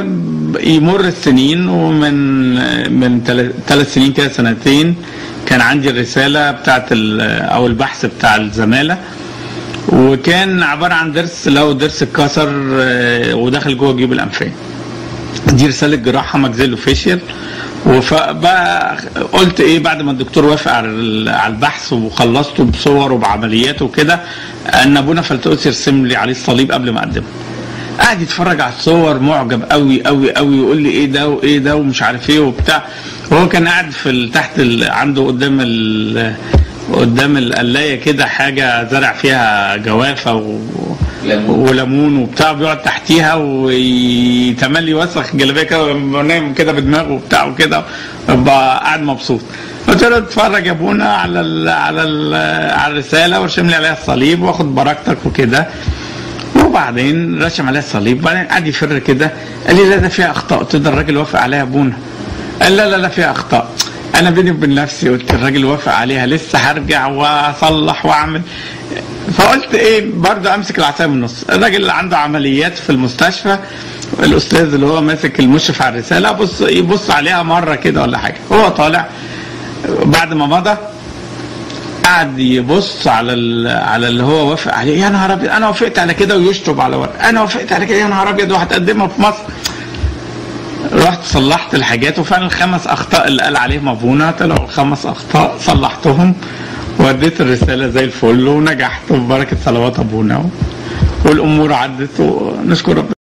ويمر السنين ومن من ثلاث سنين كده سنتين كان عندي الرساله بتاعت ال- او البحث بتاع الزماله وكان عباره عن ضرس لو ضرس اتكسر آه، ودخل جوه جيوب الانفيه دي رساله جراحه ماكسيلو فيشيال وبقى قلت ايه بعد ما الدكتور وافق على ال- على البحث وخلصته بصور وبعملياته وكده ان ابونا فلتوس يرسم لي عليه الصليب قبل ما اقدمه قاعد يتفرج على الصور معجب قوي قوي قوي ويقول لي ايه ده وايه ده ومش عارف ايه وبتاع وهو كان قاعد في ال- تحت ال... عنده قدام ال... قدام القلايه كده حاجه زرع فيها جوافه و... ليمون. وليمون وبتاع بيقعد تحتيها ويتملي يوسخ الجلابيه كده ويبقى نايم كده بدماغه وبتاع وكده يبقى قاعد مبسوط قلت له اتفرج يا ابونا على ال على ال على الرساله وارسم لي عليها الصليب واخد بركتك وكده وبعدين رسم عليها الصليب وبعدين قعد يفر كده قال لي لا ده فيها اخطاء قلت له ده الراجل وافق عليها يا ابونا قال لا لا لا فيها اخطاء انا بيني وبين نفسي قلت الراجل وافق عليها لسه هرجع واصلح واعمل فقلت ايه برضه امسك العصايه من النص الراجل اللي عنده عمليات في المستشفى الاستاذ اللي هو ماسك المشرف على الرساله بص يبص عليها مره كده ولا حاجه هو طالع بعد ما مضى قعد يبص على ال- على اللي هو وافق عليه يا نهار ابيض انا وافقت على كده ويشطب على ورق انا وافقت على كده يا نهار ابيض وهتقدمها في مصر رحت صلحت الحاجات وفعلا الخمس اخطاء اللي قال عليهم ابونا طلعوا الخمس اخطاء صلحتهم واديت الرساله زي الفل ونجحت ببركه صلوات ابونا والامور عدت ونشكر ربنا